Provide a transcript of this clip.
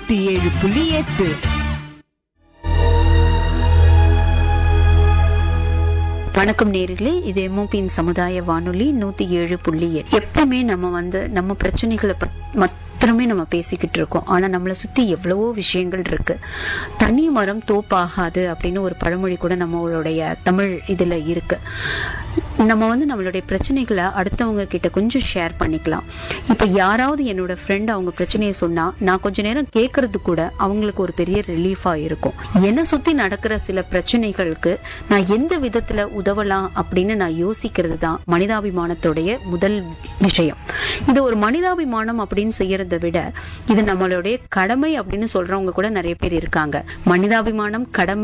நூத்தி ஏழு புள்ளி எட்டு வணக்கம் நேர்களே இது எம்ஓபியின் சமுதாய வானொலி நூத்தி ஏழு புள்ளி எட்டு எப்பவுமே நம்ம வந்து நம்ம பிரச்சனைகளை பத்- மாத்திரமே நம்ம பேசிக்கிட்டு இருக்கோம் ஆனா நம்மளை சுத்தி எவ்வளவோ விஷயங்கள் இருக்கு தனி மரம் தோப்பாகாது அப்படின்னு ஒரு பழமொழி கூட நம்மளுடைய தமிழ் இதுல இருக்கு நம்ம வந்து நம்மளுடைய பிரச்சனைகளை அடுத்தவங்க கிட்ட கொஞ்சம் ஷேர் பண்ணிக்கலாம் இப்ப யாராவது என்னோட ஃப்ரெண்ட் அவங்க பிரச்சனையை சொன்னா நான் கொஞ்ச நேரம் கேட்கறது கூட அவங்களுக்கு ஒரு பெரிய ரிலீஃபா இருக்கும் என்னை சுத்தி நடக்கிற சில பிரச்சனைகளுக்கு நான் எந்த விதத்துல உதவலாம் அப்படின்னு நான் யோசிக்கிறது தான் மனிதாபிமானத்துடைய முதல் விஷயம் இது ஒரு மனிதாபிமானம் அப்படின்னு செய்யறதை விட இது நம்மளுடைய கடமை அப்படின்னு சொல்றவங்க கூட நிறைய பேர் இருக்காங்க மனிதாபிமானம் கடமை